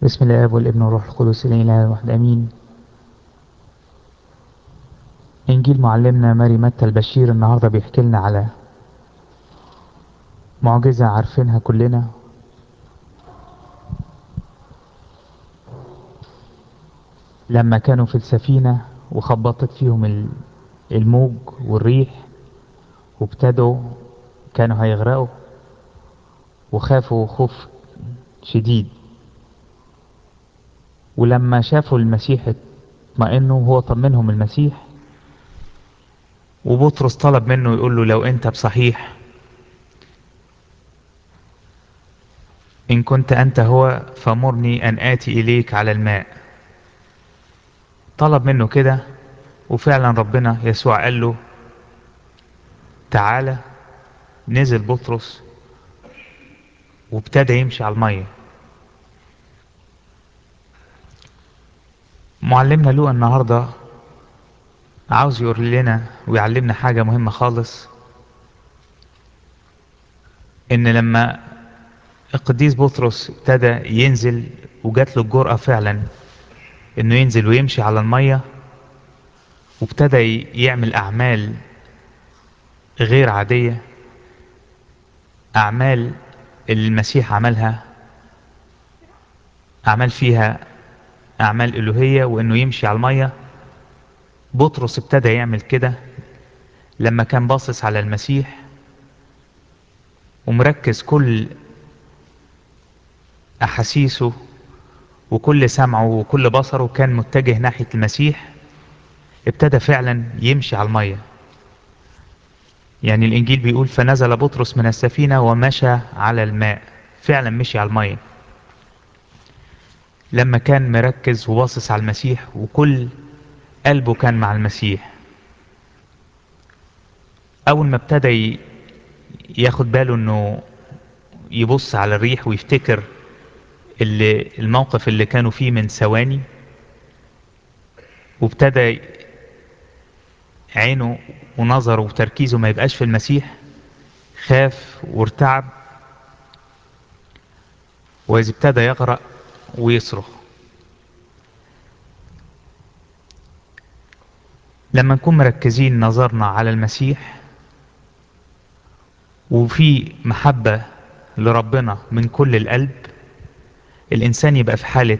بسم الله والابن والروح القدس الإله الواحد أمين إنجيل معلمنا ماري متى البشير النهاردة بيحكي لنا على معجزة عارفينها كلنا لما كانوا في السفينة وخبطت فيهم الموج والريح وابتدوا كانوا هيغرقوا وخافوا خوف شديد ولما شافوا المسيح اطمئنوا وهو طمنهم المسيح وبطرس طلب منه يقول له لو انت بصحيح ان كنت انت هو فمرني ان اتي اليك على الماء طلب منه كده وفعلا ربنا يسوع قال له تعالى نزل بطرس وابتدى يمشي على الميه معلمنا لوقا النهارده عاوز يقول لنا ويعلمنا حاجة مهمة خالص ان لما القديس بطرس ابتدى ينزل وجات له الجرأة فعلا انه ينزل ويمشي على المية وابتدى يعمل اعمال غير عادية اعمال المسيح عملها اعمال فيها اعمال الوهية وانه يمشي على المية بطرس ابتدى يعمل كده لما كان باصص على المسيح ومركز كل احاسيسه وكل سمعه وكل بصره كان متجه ناحية المسيح ابتدى فعلا يمشي على المية يعني الانجيل بيقول فنزل بطرس من السفينة ومشى على الماء فعلا مشي على المية لما كان مركز وباصص على المسيح وكل قلبه كان مع المسيح اول ما ابتدى ياخد باله انه يبص على الريح ويفتكر اللي الموقف اللي كانوا فيه من ثواني وابتدى عينه ونظره وتركيزه ما يبقاش في المسيح خاف وارتعب وإذ ابتدى يغرق ويصرخ لما نكون مركزين نظرنا على المسيح وفي محبة لربنا من كل القلب الإنسان يبقى في حالة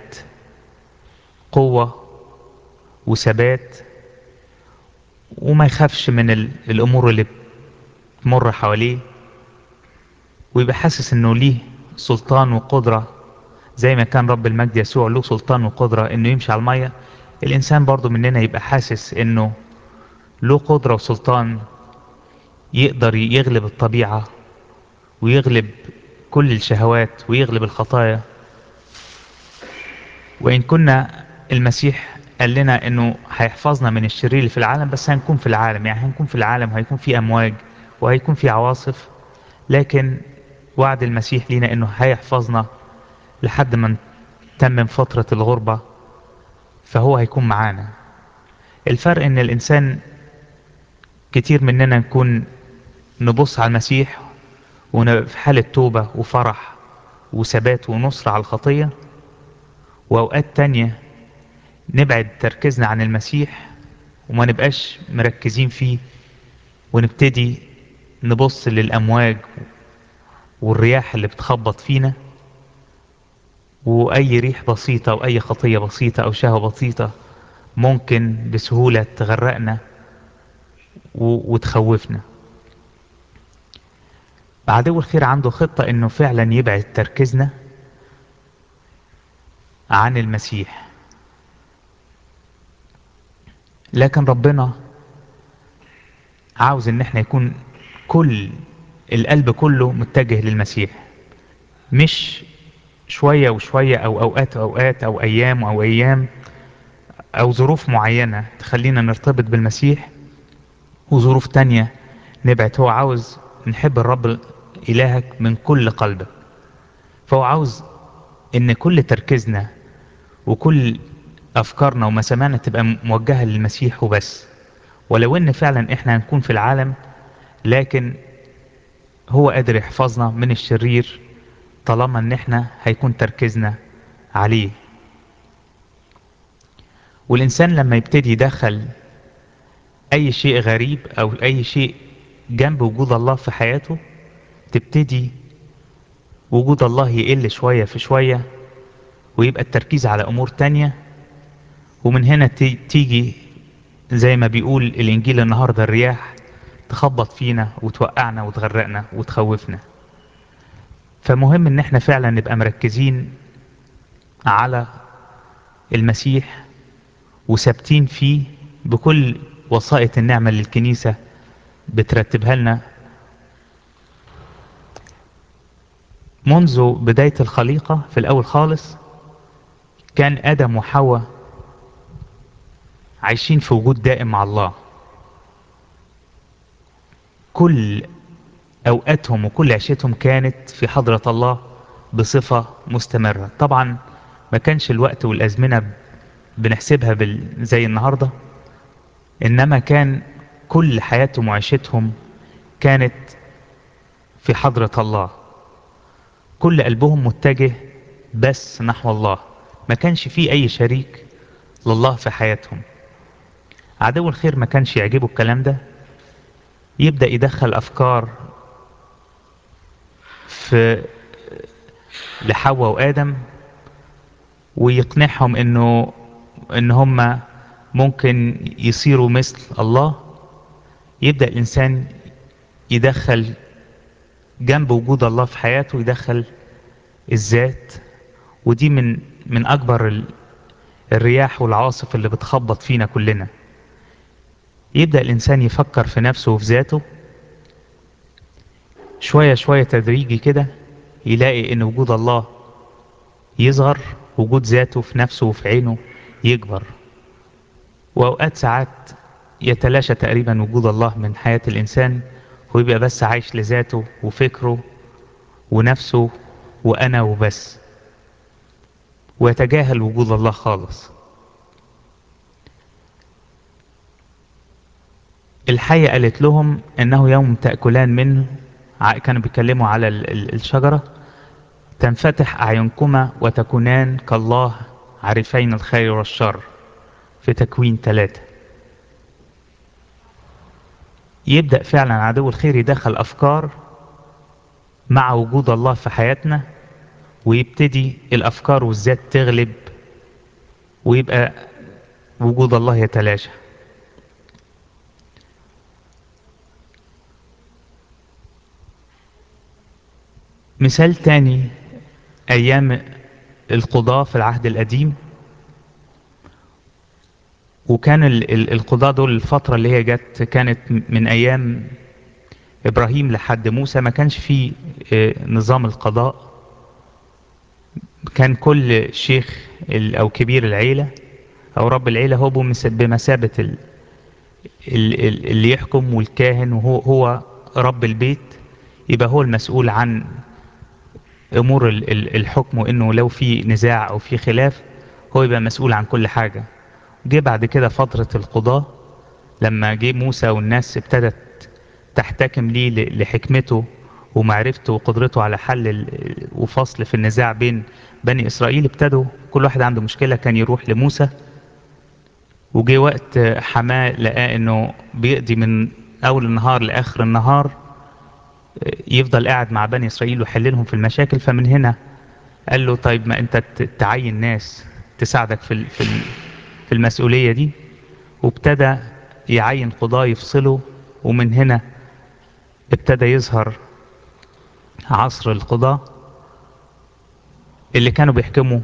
قوة وثبات وما يخافش من الأمور اللي تمر حواليه ويبقى حاسس إنه ليه سلطان وقدرة زي ما كان رب المجد يسوع له سلطان وقدرة إنه يمشي على المية الإنسان برضو مننا يبقى حاسس إنه له قدرة وسلطان يقدر يغلب الطبيعة ويغلب كل الشهوات ويغلب الخطايا وإن كنا المسيح قال لنا إنه هيحفظنا من الشرير اللي في العالم بس هنكون في العالم يعني هنكون في العالم وهيكون في أمواج وهيكون في عواصف لكن وعد المسيح لينا إنه هيحفظنا لحد ما نتمم فترة الغربة فهو هيكون معانا الفرق إن الإنسان كتير مننا نكون نبص على المسيح في حالة توبة وفرح وثبات ونصر على الخطية وأوقات تانية نبعد تركيزنا عن المسيح وما نبقاش مركزين فيه ونبتدي نبص للأمواج والرياح اللي بتخبط فينا وأي ريح بسيطة أو أي خطية بسيطة أو شهوة بسيطة ممكن بسهولة تغرقنا وتخوفنا عدو الخير عنده خطة انه فعلا يبعد تركيزنا عن المسيح لكن ربنا عاوز ان احنا يكون كل القلب كله متجه للمسيح مش شوية وشوية او اوقات واوقات او ايام او ايام او ظروف معينة تخلينا نرتبط بالمسيح وظروف تانية نبعد هو عاوز نحب الرب إلهك من كل قلبك فهو عاوز ان كل تركيزنا وكل افكارنا ومسامعنا تبقى موجهة للمسيح وبس ولو ان فعلا احنا هنكون في العالم لكن هو قادر يحفظنا من الشرير طالما ان احنا هيكون تركيزنا عليه والإنسان لما يبتدي يدخل أي شيء غريب أو أي شيء جنب وجود الله في حياته تبتدي وجود الله يقل شوية في شوية ويبقى التركيز على أمور تانية ومن هنا تيجي زي ما بيقول الإنجيل النهاردة الرياح تخبط فينا وتوقعنا وتغرقنا وتخوفنا فمهم ان احنا فعلا نبقى مركزين على المسيح وثابتين فيه بكل وسائط النعمة اللي الكنيسة بترتبها لنا منذ بداية الخليقة في الأول خالص كان آدم وحواء عايشين في وجود دائم مع الله كل أوقاتهم وكل عيشتهم كانت في حضرة الله بصفة مستمرة طبعا ما كانش الوقت والأزمنة بنحسبها بال... زي النهاردة إنما كان كل حياتهم وعيشتهم كانت في حضرة الله كل قلبهم متجه بس نحو الله ما كانش فيه أي شريك لله في حياتهم عدو الخير ما كانش يعجبه الكلام ده يبدأ يدخل أفكار في لحواء وآدم ويقنعهم انه ان هم ممكن يصيروا مثل الله يبدأ الانسان يدخل جنب وجود الله في حياته يدخل الذات ودي من من اكبر الرياح والعواصف اللي بتخبط فينا كلنا يبدأ الانسان يفكر في نفسه وفي ذاته شوية شوية تدريجي كده يلاقي ان وجود الله يصغر وجود ذاته في نفسه وفي عينه يكبر واوقات ساعات يتلاشى تقريبا وجود الله من حياة الانسان ويبقى بس عايش لذاته وفكره ونفسه وانا وبس ويتجاهل وجود الله خالص الحية قالت لهم انه يوم تأكلان منه كانوا بيتكلموا على الشجرة تنفتح أعينكما وتكونان كالله عارفين الخير والشر في تكوين ثلاثة يبدأ فعلا عدو الخير يدخل أفكار مع وجود الله في حياتنا ويبتدي الأفكار والذات تغلب ويبقى وجود الله يتلاشى مثال تاني ايام القضاة في العهد القديم وكان القضاة دول الفترة اللي هي جت كانت من ايام ابراهيم لحد موسى ما كانش في نظام القضاء كان كل شيخ او كبير العيلة او رب العيلة هو بمثابة اللي يحكم والكاهن وهو هو رب البيت يبقى هو المسؤول عن امور الحكم وانه لو في نزاع او في خلاف هو يبقى مسؤول عن كل حاجة جه بعد كده فترة القضاء لما جه موسى والناس ابتدت تحتكم ليه لحكمته ومعرفته وقدرته على حل وفصل في النزاع بين بني اسرائيل ابتدوا كل واحد عنده مشكلة كان يروح لموسى وجه وقت حماه لقاه انه بيقضي من اول النهار لاخر النهار يفضل قاعد مع بني اسرائيل ويحللهم في المشاكل فمن هنا قال له طيب ما انت تعين ناس تساعدك في في المسؤوليه دي وابتدى يعين قضاه يفصله ومن هنا ابتدى يظهر عصر القضاة اللي كانوا بيحكموا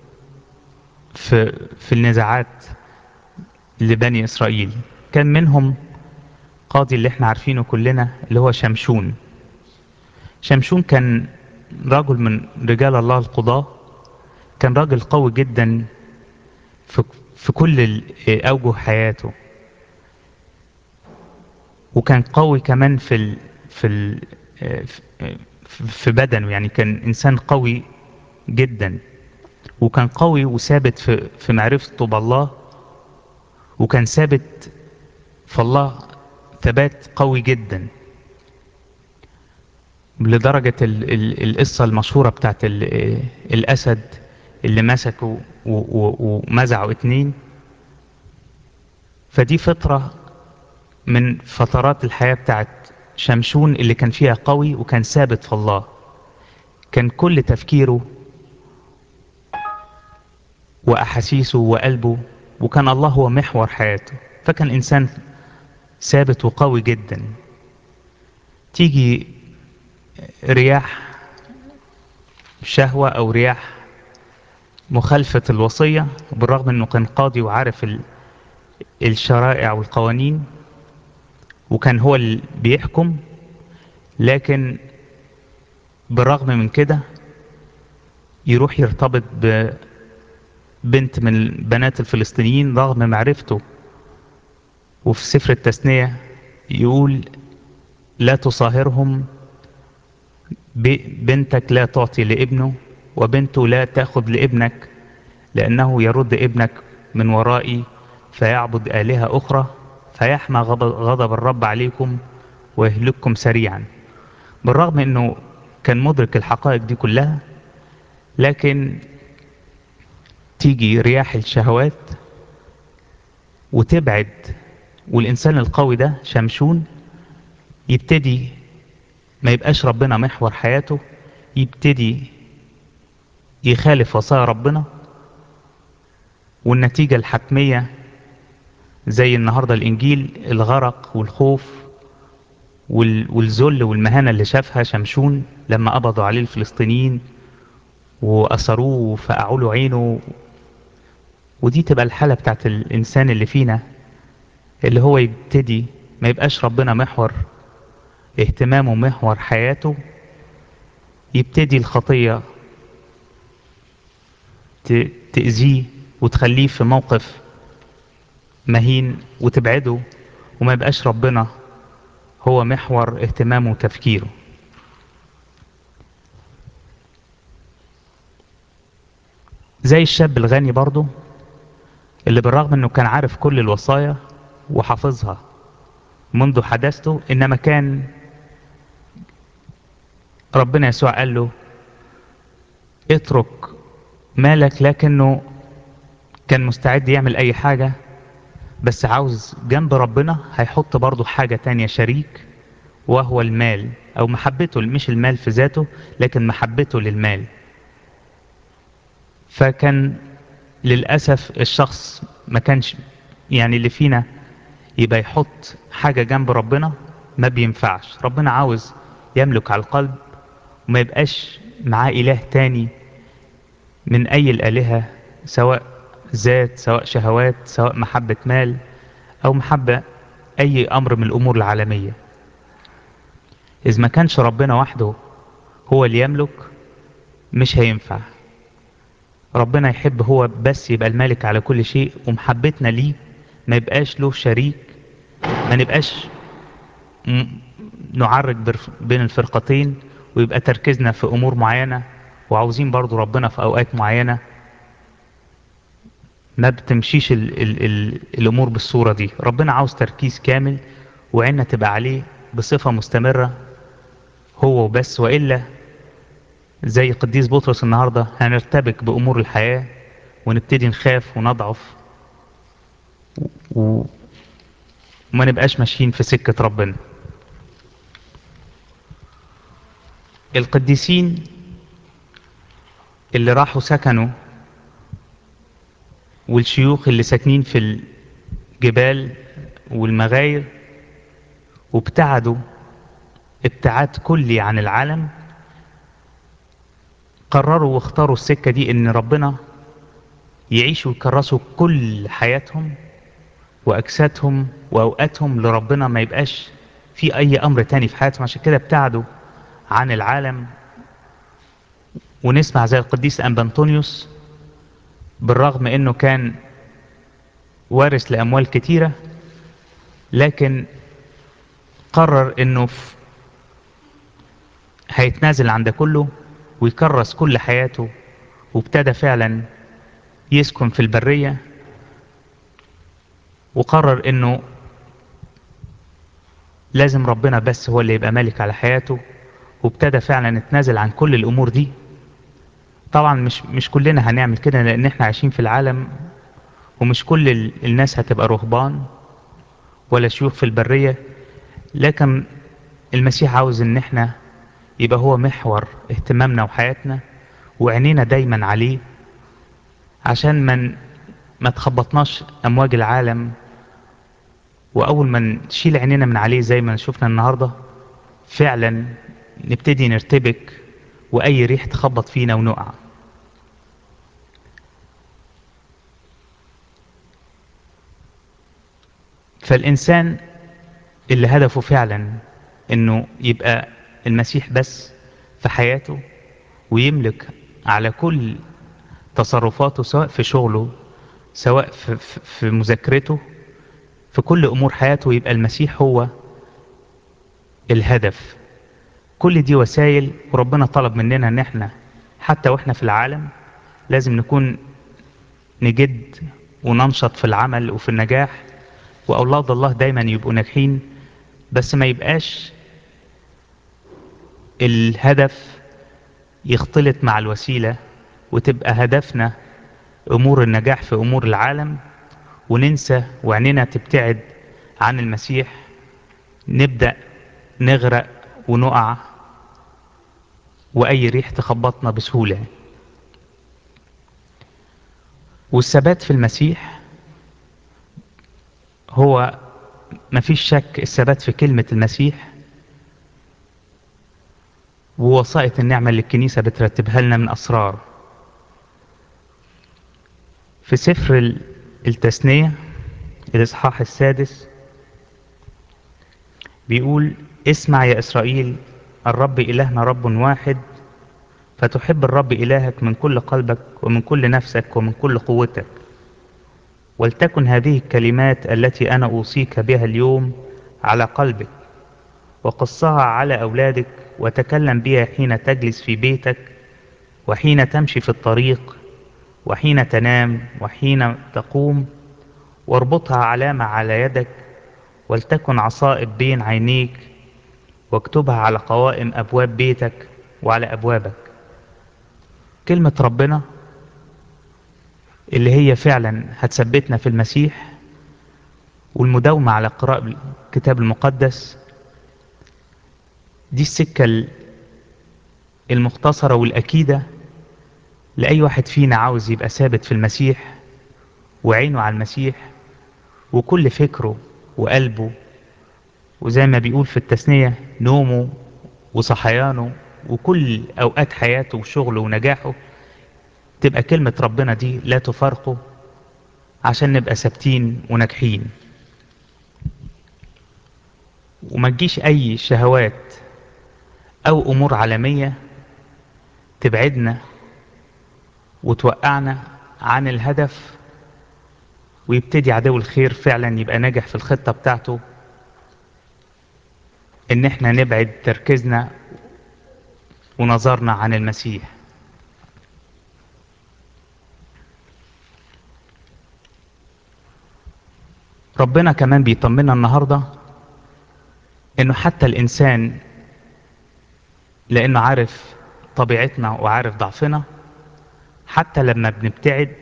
في في النزاعات لبني اسرائيل كان منهم قاضي اللي احنا عارفينه كلنا اللي هو شمشون شمشون كان رجل من رجال الله القضاة كان راجل قوي جدا في, في كل أوجه حياته وكان قوي كمان في ال في ال في بدنه يعني كان إنسان قوي جدا وكان قوي وثابت في في معرفته بالله وكان ثابت في الله ثبات قوي جدا لدرجة ال ال القصة المشهورة بتاعت ال الأسد اللي مسكوا و- و- ومزعوا اتنين فدي فترة من فترات الحياة بتاعت شمشون اللي كان فيها قوي وكان ثابت في الله كان كل تفكيره وأحاسيسه وقلبه وكان الله هو محور حياته فكان إنسان ثابت وقوي جدا تيجي رياح شهوة أو رياح مخالفة الوصية بالرغم أنه كان قاضي وعارف ال- الشرائع والقوانين وكان هو اللي بيحكم لكن بالرغم من كده يروح يرتبط ببنت من بنات الفلسطينيين رغم معرفته وفي سفر التثنية يقول لا تصاهرهم ب- بنتك لا تعطي لابنه وبنته لا تأخذ لابنك لأنه يرد ابنك من ورائي فيعبد آلهة أخرى فيحمى غضب, غضب الرب عليكم ويهلككم سريعا بالرغم أنه كان مدرك الحقائق دي كلها لكن تيجي رياح الشهوات وتبعد والإنسان القوي ده شمشون يبتدي ما يبقاش ربنا محور حياته يبتدي يخالف وصايا ربنا والنتيجة الحتمية زي النهاردة الإنجيل الغرق والخوف وال- والذل والمهانة اللي شافها شمشون لما قبضوا عليه الفلسطينيين وأسروه وفقعوا له عينه ودي تبقى الحالة بتاعت الإنسان اللي فينا اللي هو يبتدي ما يبقاش ربنا محور اهتمامه محور حياته يبتدي الخطية ت- تأذيه وتخليه في موقف مهين وتبعده وما يبقاش ربنا هو محور اهتمامه وتفكيره زي الشاب الغني برضه اللي بالرغم انه كان عارف كل الوصايا وحافظها منذ حداثته انما كان ربنا يسوع قال له اترك مالك لكنه كان مستعد يعمل اي حاجة بس عاوز جنب ربنا هيحط برضه حاجة تانية شريك وهو المال او محبته مش المال في ذاته لكن محبته للمال فكان للأسف الشخص ما كانش يعني اللي فينا يبقى يحط حاجة جنب ربنا ما بينفعش ربنا عاوز يملك على القلب وما يبقاش معاه إله تاني من أي الآلهة سواء ذات سواء شهوات سواء محبة مال أو محبة أي أمر من الأمور العالمية إذا ما كانش ربنا وحده هو اللي يملك مش هينفع ربنا يحب هو بس يبقى المالك على كل شيء ومحبتنا ليه ما يبقاش له شريك ما نبقاش م- نعرج برف- بين الفرقتين ويبقى تركيزنا في امور معينة وعاوزين برضو ربنا في اوقات معينة ما بتمشيش ال ال ال الامور بالصورة دي ربنا عاوز تركيز كامل وعيننا تبقى عليه بصفة مستمرة هو وبس وإلا زي قديس بطرس النهاردة هنرتبك بأمور الحياة ونبتدي نخاف ونضعف و- وما نبقاش ماشيين في سكة ربنا القديسين اللي راحوا سكنوا والشيوخ اللي ساكنين في الجبال والمغاير وابتعدوا ابتعاد كلي عن العالم قرروا واختاروا السكة دي ان ربنا يعيشوا ويكرسوا كل حياتهم واجسادهم واوقاتهم لربنا ما يبقاش في اي امر تاني في حياتهم عشان كده ابتعدوا عن العالم ونسمع زي القديس أنبنطونيوس بالرغم انه كان وارث لاموال كتيرة لكن قرر انه في هيتنازل عن ده كله ويكرس كل حياته وابتدى فعلا يسكن في البرية وقرر انه لازم ربنا بس هو اللي يبقى مالك على حياته وابتدى فعلا يتنازل عن كل الامور دي طبعا مش مش كلنا هنعمل كده لان احنا عايشين في العالم ومش كل ال- الناس هتبقى رهبان ولا شيوخ في البرية لكن المسيح عاوز ان احنا يبقى هو محور اهتمامنا وحياتنا وعينينا دايما عليه عشان ما ما تخبطناش امواج العالم واول ما نشيل عينينا من عليه زي ما شفنا النهارده فعلا نبتدي نرتبك واي ريح تخبط فينا ونقع فالانسان اللي هدفه فعلا انه يبقى المسيح بس في حياته ويملك على كل تصرفاته سواء في شغله سواء في, في, في مذاكرته في كل امور حياته يبقى المسيح هو الهدف كل دي وسائل وربنا طلب مننا ان احنا حتى واحنا في العالم لازم نكون نجد وننشط في العمل وفي النجاح واولاد الله دايما يبقوا ناجحين بس ما يبقاش الهدف يختلط مع الوسيله وتبقى هدفنا امور النجاح في امور العالم وننسى وعيننا تبتعد عن المسيح نبدا نغرق ونقع واي ريح تخبطنا بسهوله والثبات في المسيح هو مفيش شك الثبات في كلمة المسيح ووسائط النعمة اللي الكنيسة بترتبها لنا من أسرار في سفر ال- التثنية الإصحاح السادس بيقول اسمع يا إسرائيل الرب إلهنا رب واحد فتحب الرب إلهك من كل قلبك ومن كل نفسك ومن كل قوتك ولتكن هذه الكلمات التي أنا أوصيك بها اليوم على قلبك وقصها على أولادك وتكلم بها حين تجلس في بيتك وحين تمشي في الطريق وحين تنام وحين تقوم واربطها علامة على يدك ولتكن عصائب بين عينيك واكتبها على قوائم أبواب بيتك وعلى أبوابك كلمة ربنا اللي هي فعلا هتثبتنا في المسيح والمداومة على قراءة الكتاب المقدس دي السكة ال- المختصرة والأكيدة لأي واحد فينا عاوز يبقى ثابت في المسيح وعينه على المسيح وكل فكره وقلبه وزي ما بيقول في التثنية نومه وصحيانه وكل أوقات حياته وشغله ونجاحه تبقى كلمة ربنا دي لا تفارقه عشان نبقى ثابتين وناجحين وما تجيش أي شهوات أو أمور عالمية تبعدنا وتوقعنا عن الهدف ويبتدي عدو الخير فعلا يبقى ناجح في الخطة بتاعته ان احنا نبعد تركيزنا ونظرنا عن المسيح ربنا كمان بيطمنا النهاردة انه حتى الانسان لانه عارف طبيعتنا وعارف ضعفنا حتى لما بنبتعد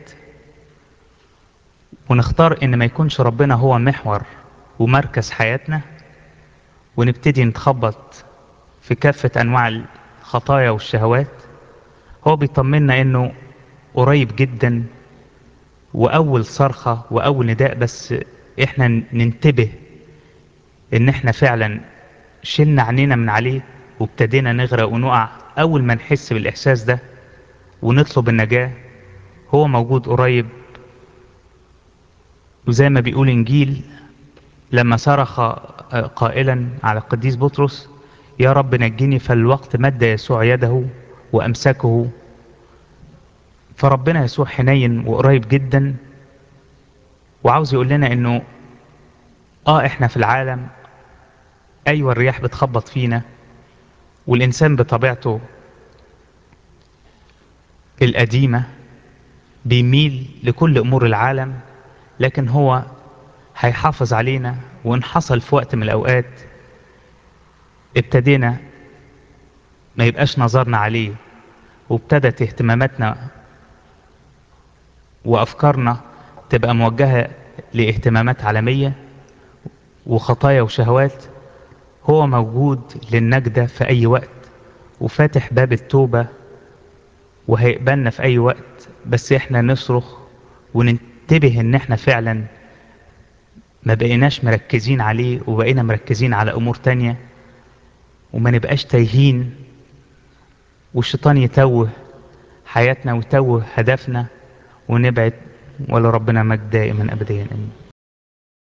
ونختار ان ما يكونش ربنا هو محور ومركز حياتنا ونبتدي نتخبط في كافة انواع الخطايا والشهوات هو بيطمنا انه قريب جدا واول صرخة واول نداء بس احنا ننتبه ان احنا فعلا شلنا عينينا من عليه وابتدينا نغرق ونقع اول ما نحس بالاحساس ده ونطلب النجاة هو موجود قريب وزي ما بيقول انجيل لما صرخ قائلا على القديس بطرس يا رب نجني فالوقت مد يسوع يده وامسكه فربنا يسوع حنين وقريب جدا وعاوز يقول لنا انه اه احنا في العالم ايوه الرياح بتخبط فينا والانسان بطبيعته القديمة بيميل لكل امور العالم لكن هو هيحافظ علينا وان حصل في وقت من الاوقات ابتدينا ما يبقاش نظرنا عليه وابتدت اهتماماتنا وأفكارنا تبقى موجهة لاهتمامات عالمية وخطايا وشهوات هو موجود للنجدة في أي وقت وفاتح باب التوبة وهيقبلنا في أي وقت بس احنا نصرخ وننتبه ان احنا فعلا ما بقيناش مركزين عليه وبقينا مركزين على أمور تانية وما نبقاش تايهين والشيطان يتوه حياتنا ويتوه هدفنا ونبعد ولا ربنا مجد دائما أبديا أمين